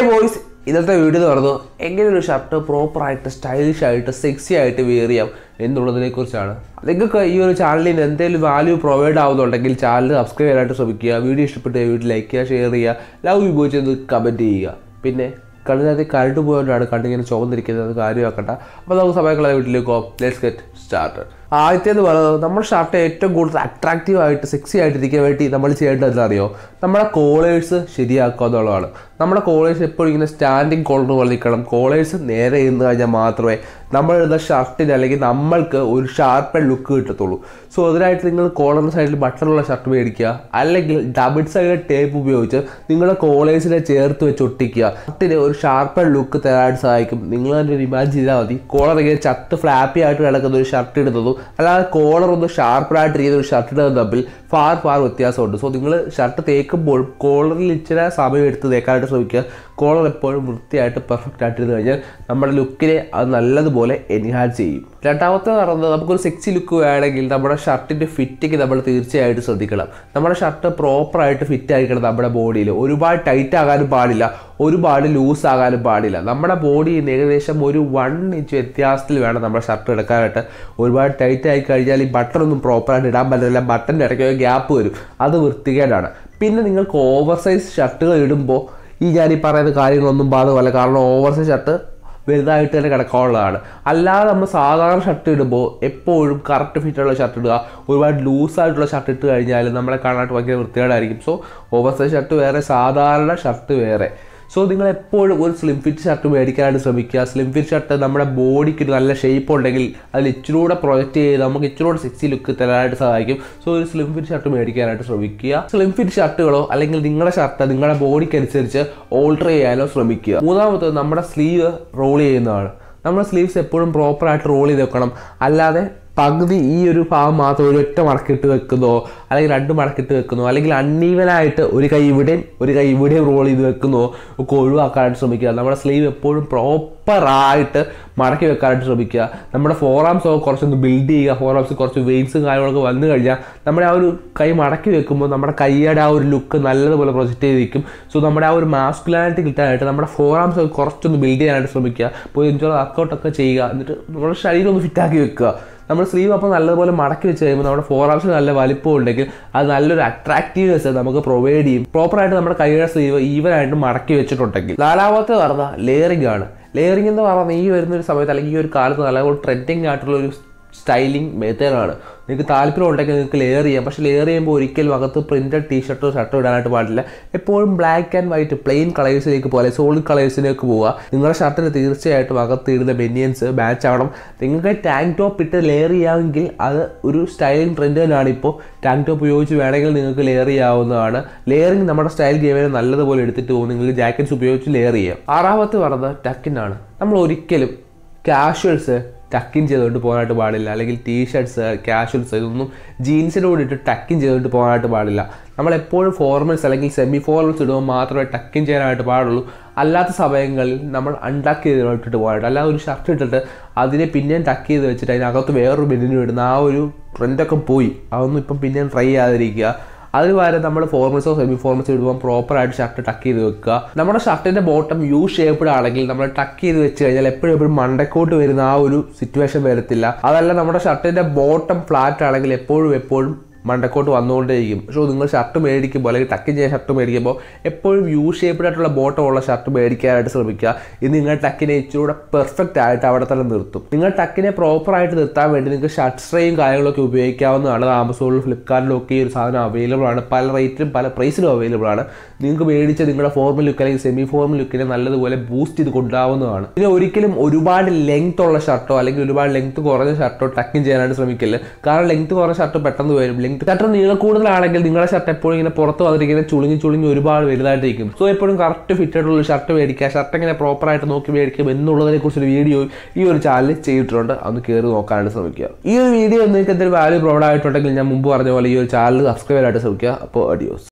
boys ഇന്നത്തെ video എന്ന് പറഞ്ഞു എങ്ങനെ ഒരു ഷർട്ട് പ്രോപ്പറായിട്ട് സ്റ്റൈലിഷ് ആയിട്ട് സെക്സി ആയിട്ട് വെയർ ചെയ്യാം എന്നുള്ളതിനെ കുറിച്ചാണ് നിങ്ങൾക്ക് ഈ ഒരു ചാനലിന് എന്തെങ്കിലും വാല്യൂ പ്രൊവൈഡ് ആവുന്നുണ്ടെങ്കിൽ ചാനൽ സബ്സ്ക്രൈബ് ചെയ്യാനായിട്ട് ശ്രമിക്കുക വീഡിയോ ഇഷ്ടപ്പെട്ട് വീഡിയോ ലൈക്ക് ചെയ്യുക ഷെയർ ചെയ്യുക ലവ് ഉപയോഗിച്ചത് കമൻറ്റ് ചെയ്യുക പിന്നെ കണ്ണിനകത്ത് കരണ്ട് പോയോണ്ടാണ് കണ്ണിങ്ങനെ ചുവന്നിരിക്കുന്നത് കാര്യമാക്കണ്ട അപ്പോൾ നമുക്ക് സമയങ്ങളെ വീട്ടിലേക്ക് പോകാം ലെറ്റ്സ് ഗെറ്റ് സ്റ്റാർട്ട് ആദ്യത്തേന്ന് പറയുന്നത് നമ്മുടെ ഷർട്ട് ഏറ്റവും കൂടുതൽ അട്രാക്റ്റീവ് ആയിട്ട് സെക്സി ആയിട്ടിരിക്കാൻ വേണ്ടി നമ്മൾ ചെയ്യേണ്ടത് എന്താ അറിയോ നമ്മുടെ കോളേഴ്സ് ശരിയാക്കുക എന്നുള്ളതാണ് നമ്മുടെ കോളേഴ്സ് എപ്പോഴും ഇങ്ങനെ സ്റ്റാൻഡിങ് കോളർ പോലെ നിൽക്കണം കോളേഴ്സ് നേരെ ഇരുന്ന് കഴിഞ്ഞാൽ മാത്രമേ നമ്മളിടുന്ന ഷർട്ടിന് അല്ലെങ്കിൽ നമ്മൾക്ക് ഒരു ഷാർപ്പൻ ലുക്ക് കിട്ടത്തുള്ളൂ സോ അതിനായിട്ട് നിങ്ങൾ കോളറിൻ്റെ സൈഡിൽ ബട്ടറുള്ള ഷർട്ട് മേടിക്കുക അല്ലെങ്കിൽ ഡബിൾ സൈഡ് ടേപ്പ് ഉപയോഗിച്ച് നിങ്ങളുടെ കോളേഴ്സിനെ ചേർത്ത് വെച്ച് ഒട്ടിക്കുക ഷർട്ടിന് ഒരു ഷാർപ്പൻ ലുക്ക് തരാൻ സഹായിക്കും നിങ്ങൾ തന്നെ ഒരു ഇമാജിൻ ചെയ്താൽ മതി കോളർ ഇങ്ങനെ ചത്ത് ഫ്ലാപ്പി ആയിട്ട് കിടക്കുന്ന ഒരു ഷർട്ട് ഇടുന്നതും അല്ലാതെ കോളർ ഒന്ന് ഷാർപ്പനായിട്ട് ഇരിക്കുന്ന ഒരു ഷർട്ട് ഇടുന്നതും തമ്മിൽ ഫാർ ഫാർ വ്യത്യാസമുണ്ട് സോ നിങ്ങൾ ഷർട്ട് തേക്കുമ്പോൾ കോളറിൽ ഇച്ചിരി സമയം എടുത്ത് തേക്കാനായിട്ട് ശ്രമിക്കുക കോളർ എപ്പോഴും വൃത്തിയായിട്ട് പെർഫെക്റ്റ് ആയിട്ടിരുന്ന് കഴിഞ്ഞാൽ നമ്മുടെ ലുക്കിനെ അത് നല്ലതുപോലെ എൻഹാൻസ് ചെയ്യും രണ്ടാമത്തെ പറയുന്നത് നമുക്കൊരു സെക്സി ലുക്ക് വേണമെങ്കിൽ നമ്മുടെ ഷർട്ടിൻ്റെ ഫിറ്റിങ് നമ്മൾ തീർച്ചയായിട്ടും ശ്രദ്ധിക്കണം നമ്മുടെ ഷർട്ട് പ്രോപ്പറായിട്ട് ഫിറ്റ് ആയിരിക്കണം നമ്മുടെ ബോഡിയിൽ ഒരുപാട് ടൈറ്റ് ആകാനും പാടില്ല ഒരുപാട് ലൂസ് ആകാനും പാടില്ല നമ്മുടെ ബോഡിയിൽ നിന്ന് ഏകദേശം ഒരു വൺ ഇഞ്ച് വ്യത്യാസത്തിൽ വേണം നമ്മുടെ ഷർട്ട് എടുക്കാനായിട്ട് ഒരുപാട് ടൈറ്റ് ആയി കഴിഞ്ഞാൽ ഈ ബട്ടൺ ഒന്നും പ്രോപ്പറായിട്ട് ഇടാൻ പറ്റില്ല ബട്ടൻ്റെ ഇടയ്ക്ക് ഗ്യാപ്പ് വരും അത് വൃത്തികേടാണ് പിന്നെ നിങ്ങൾക്ക് ഓവർ സൈസ് ഷർട്ടുകൾ ഇടുമ്പോൾ ഈ ഞാൻ ഈ പറയുന്ന കാര്യങ്ങളൊന്നും ബാധകമല്ല കാരണം ഓവർ സൈസ് ഷർട്ട് വലുതായിട്ട് തന്നെ കിടക്കാനുള്ളതാണ് അല്ലാതെ നമ്മൾ സാധാരണ ഷർട്ട് ഇടുമ്പോൾ എപ്പോഴും കറക്റ്റ് ഫിറ്റുള്ള ഷർട്ട് ഇടുക ഒരുപാട് ലൂസായിട്ടുള്ള ഷർട്ട് ഇട്ട് കഴിഞ്ഞാൽ നമ്മളെ കാണാനായിട്ട് ഭയങ്കര വൃത്തികേടായിരിക്കും സോ ഓവർ സൈസ് ഷർട്ട് വേറെ സാധാരണ ഷർട്ട് വേറെ സോ നിങ്ങൾ എപ്പോഴും ഒരു സ്ലിം ഫിറ്റ് ഷർട്ട് മേടിക്കാനായിട്ട് ശ്രമിക്കുക സ്ലിം ഫിറ്റ് ഷർട്ട് നമ്മുടെ ബോഡിക്ക് ഒരു നല്ല ഷേപ്പ് ഉണ്ടെങ്കിൽ അതിൽ ഇച്ചിരൂടെ പ്രൊജക്റ്റ് ചെയ്ത് നമുക്ക് ഇച്ചിരൂടെ സെക്സി ലുക്ക് തരാനായിട്ട് സഹായിക്കും സോ ഒരു സ്ലിം ഫിറ്റ് ഷർട്ട് മേടിക്കാനായിട്ട് ശ്രമിക്കുക സ്ലിം ഫിറ്റ് ഷർട്ടുകളോ അല്ലെങ്കിൽ നിങ്ങളുടെ ഷർട്ട് നിങ്ങളുടെ ബോഡിക്ക് അനുസരിച്ച് ഓൾട്ടർ ചെയ്യാനോ ശ്രമിക്കുക മൂന്നാമത്തത് നമ്മുടെ സ്ലീവ് റോൾ ചെയ്യുന്നതാണ് നമ്മുടെ സ്ലീവ്സ് എപ്പോഴും പ്രോപ്പറായിട്ട് റോൾ ചെയ്ത് വെക്കണം അല്ലാതെ പകുതി ഈ ഒരു ഭാഗം മാത്രം ഒരു ഒറ്റ മടക്കിട്ട് വെക്കുന്നോ അല്ലെങ്കിൽ രണ്ട് മടക്കിട്ട് വെക്കുന്നോ അല്ലെങ്കിൽ അൺഈവനായിട്ട് ഒരു കൈ ഇവിടെയും ഒരു കൈ ഇവിടെയും റോൾ ചെയ്ത് വെക്കുന്നോ ഒക്കെ ഒഴിവാക്കാനായിട്ട് ശ്രമിക്കുക നമ്മുടെ സ്ലീവ് എപ്പോഴും പ്രോപ്പറായിട്ട് മടക്കി വെക്കാനായിട്ട് ശ്രമിക്കുക നമ്മുടെ ഫോറാംസ് ഒക്കെ കുറച്ചൊന്ന് ബിൽഡ് ചെയ്യുക ഫോറാംസ് കുറച്ച് വെയിൻസും കാര്യങ്ങളൊക്കെ വന്നു കഴിഞ്ഞാൽ നമ്മുടെ ആ ഒരു കൈ മടക്കി വെക്കുമ്പോൾ നമ്മുടെ കൈയുടെ ആ ഒരു ലുക്ക് നല്ലതുപോലെ പ്രൊജക്റ്റ് ചെയ്തിരിക്കും സോ നമ്മുടെ ആ ഒരു മാസ്കുലാരിറ്റി കിട്ടാനായിട്ട് നമ്മുടെ ഫോറാംസ് ഒക്കെ കുറച്ചൊന്ന് ബിൽഡ് ചെയ്യാനായിട്ട് ശ്രമിക്കുക പോയി എൻജോയ് വർക്കൗട്ടൊക്കെ ചെയ്യുക എന്നിട്ട് നമ്മുടെ ശരീരം ഒന്ന് ഫിറ്റാക്കി വെക്കുക നമ്മൾ സ്ലീവ് അപ്പോൾ നല്ലതുപോലെ മടക്കി വെച്ച് കഴിയുമ്പോൾ നമ്മുടെ ഫോർ ആംസ് നല്ല വലിപ്പം ഉണ്ടെങ്കിൽ അത് നല്ലൊരു അട്രാക്റ്റീവ്നെസ് നമുക്ക് പ്രൊവൈഡ് ചെയ്യും പ്രോപ്പറായിട്ട് നമ്മുടെ കൈയുടെ സ്ലീവ് ഈവനായിട്ട് മടക്കി വെച്ചിട്ടുണ്ടെങ്കിൽ നാലാമത്തെ പറഞ്ഞ ലെയറിംഗ് ആണ് ലെയറിംഗ് എന്ന് പറഞ്ഞാൽ ഈ വരുന്ന ഒരു സമയത്ത് അല്ലെങ്കിൽ ഈ ഒരു കാലത്ത് നല്ലപോലെ ട്രെൻഡിങ് ആയിട്ടുള്ള ഒരു സ്റ്റൈലിംഗ് മെത്തേഡാണ് നിങ്ങൾക്ക് താല്പര്യം ഉണ്ടെങ്കിൽ നിങ്ങൾക്ക് ലെയർ ചെയ്യാം പക്ഷേ ലെയർ ചെയ്യുമ്പോൾ ഒരിക്കലും അകത്ത് പ്രിൻറ്റഡ് ടീഷർട്ടോ ഷർട്ടോ ഇടാനായിട്ട് പാടില്ല എപ്പോഴും ബ്ലാക്ക് ആൻഡ് വൈറ്റ് പ്ലെയിൻ കളേഴ്സിലേക്ക് പോലെ സോളിഡ് കളേഴ്സിലേക്ക് പോവുക നിങ്ങളുടെ ഷർട്ടിന് തീർച്ചയായിട്ടും അകത്ത് ഇടുന്ന ബെനിയൻസ് മാച്ച് ആവണം നിങ്ങൾക്ക് ടാങ്ക് ടോപ്പ് ഇട്ട് ലെയർ ചെയ്യാമെങ്കിൽ അത് ഒരു സ്റ്റൈലിംഗ് ട്രെൻഡ് തന്നെയാണ് ഇപ്പോൾ ടാങ്ക് ടോപ്പ് ഉപയോഗിച്ച് വേണമെങ്കിൽ നിങ്ങൾക്ക് ലെയർ ചെയ്യാവുന്നതാണ് ലെയറിംഗ് നമ്മുടെ സ്റ്റൈൽ ഗെയിമിനെ നല്ലതുപോലെ എടുത്തിട്ട് പോകും നിങ്ങൾക്ക് ജാക്കറ്റ്സ് ഉപയോഗിച്ച് ലെയർ ചെയ്യാം ആറാമത്തെ പറഞ്ഞത് ടക്കിനാണ് നമ്മൾ ഒരിക്കലും കാഷ്വൽസ് ടക്കിൻ ചെയ്തുകൊണ്ട് പോകാനായിട്ട് പാടില്ല അല്ലെങ്കിൽ ടീ ഷർട്ട്സ് കാഷ്വൽസ് ഇതൊന്നും ജീൻസിൻ്റെ കൂടെ ഇട്ട് ടക്കിൻ ചെയ്തുകൊണ്ട് പോകാനായിട്ട് പാടില്ല നമ്മൾ എപ്പോഴും ഫോർമൽസ് അല്ലെങ്കിൽ സെമി ഫോർമൽസ് ഇടുമ്പോൾ മാത്രമേ ടക്കിൻ ചെയ്യാനായിട്ട് പാടുള്ളൂ അല്ലാത്ത സമയങ്ങളിൽ നമ്മൾ അൺടക്ക് ചെയ്ത് ഇട്ടിട്ട് പോകാനായിട്ട് അല്ലാതെ ഒരു ഷർട്ട് ഇട്ടിട്ട് അതിനെ പിന്നെയും ടക്ക് ചെയ്ത് വെച്ചിട്ട് അതിനകത്ത് വേറൊരു ബെല്ലിനും ഇടുന്ന ആ ഒരു ട്രെൻഡൊക്കെ പോയി അതൊന്നും ഇപ്പം പിന്നെയും ട്രൈ ചെയ്യാതിരിക്കുക അതിന് പകരം നമ്മൾ ഫോർമൽസോ സെമി ഫോർമൽസോ ഇടുമ്പോൾ പ്രോപ്പറായിട്ട് ഷർട്ട് ടക്ക് ചെയ്ത് വെക്കുക നമ്മുടെ ഷർട്ടിൻ്റെ ബോട്ടം യു ഷേപ്പ്ഡ് ആണെങ്കിൽ നമ്മൾ ടക്ക് ചെയ്ത് വെച്ച് കഴിഞ്ഞാൽ എപ്പോഴും എപ്പോഴും മണ്ടക്കോട്ട് വരുന്ന ആ ഒരു സിറ്റുവേഷൻ വരത്തില്ല അതല്ല നമ്മുടെ ഷർട്ടിൻ്റെ ബോട്ടം ഫ്ലാറ്റ് ആണെങ്കിൽ എപ്പോഴും എപ്പോഴും മണ്ടക്കോട്ട് വന്നുകൊണ്ടേയിരിക്കും പക്ഷേ നിങ്ങൾ ഷർട്ട് മേടിക്കുമ്പോൾ അല്ലെങ്കിൽ ടക്കിൻ ചെയ്യാൻ ഷർട്ട് മേടിക്കുമ്പോൾ എപ്പോഴും യു ഷേപ്പ്ഡ് ആയിട്ടുള്ള ബോട്ടം ഉള്ള ഷർട്ട് മേടിക്കാനായിട്ട് ശ്രമിക്കുക ഇത് നിങ്ങൾ ടക്കിനെ ഇച്ചിരൂടെ പെർഫെക്റ്റ് ആയിട്ട് അവിടെ തന്നെ നിർത്തും നിങ്ങൾ ടക്കിനെ പ്രോപ്പറായിട്ട് നിർത്താൻ വേണ്ടി നിങ്ങൾക്ക് ഷർട്ട് സ്ട്രെയും കാര്യങ്ങളൊക്കെ ഉപയോഗിക്കാവുന്നതാണ് ആമസോണിലും ഫ്ലിപ്കാർട്ടിലും ഒക്കെ ഈ ഒരു സാധനം അവൈലബിൾ ആണ് പല റേറ്റിലും പല പ്രൈസിലും അവൈലബിൾ ആണ് നിങ്ങൾക്ക് മേടിച്ച് നിങ്ങളുടെ ഫോർമൽ ലുക്ക് അല്ലെങ്കിൽ സെമി ഫോർമൽ ലുക്കിനെ നല്ലതുപോലെ ബൂസ്റ്റ് ചെയ്ത് കൊണ്ടുപോകാവുന്നതാണ് പിന്നെ ഒരിക്കലും ഒരുപാട് ലെങ്ത് ഉള്ള ഷർട്ടോ അല്ലെങ്കിൽ ഒരുപാട് ലെങ്ത് കുറഞ്ഞ ഷർട്ടോ ടക്കിൻ ചെയ്യാനായിട്ട് ശ്രമിക്കില്ല കാരണം ലെങ്ത് കുറഞ്ഞ ഷർട്ട് പെട്ടെന്ന് വരും ലെങ്ത് ഷർട്ട് നീളം കൂടുതലാണെങ്കിൽ നിങ്ങളുടെ ഷർട്ട് എപ്പോഴും ഇങ്ങനെ പുറത്ത് വന്നിരിക്കുന്നത് ചുളിഞ്ഞ് ചുളിഞ്ഞ് ഒരുപാട് വലുതായിട്ടിരിക്കും സോ എപ്പോഴും കറക്റ്റ് ഫിറ്റഡ് ഉള്ള ഷർട്ട് മേടിക്കുക ഷർട്ട് എങ്ങനെ പ്രോപ്പറായിട്ട് നോക്കി മേടിക്കും എന്നുള്ളതിനെ കുറിച്ചൊരു വീഡിയോ ഈ ഒരു ചാനലിൽ ചെയ്തിട്ടുണ്ട് അതൊന്ന് കയറി നോക്കാനായിട്ട് ശ്രമിക്കുക ഈ ഒരു വീഡിയോ നിങ്ങൾക്ക് എന്തെങ്കിലും വാല്യൂ പ്രൊവൈഡ് ആയിട്ടുണ്ടെങ്കിൽ ഞാൻ മുമ്പ് പറഞ്ഞ പോലെ ഈ ഒരു ചാനൽ സബ്സ്ക്രൈബ് ആയിട്ട് ശ്രമിക്കുക അപ്പോൾ അഡിയോസ്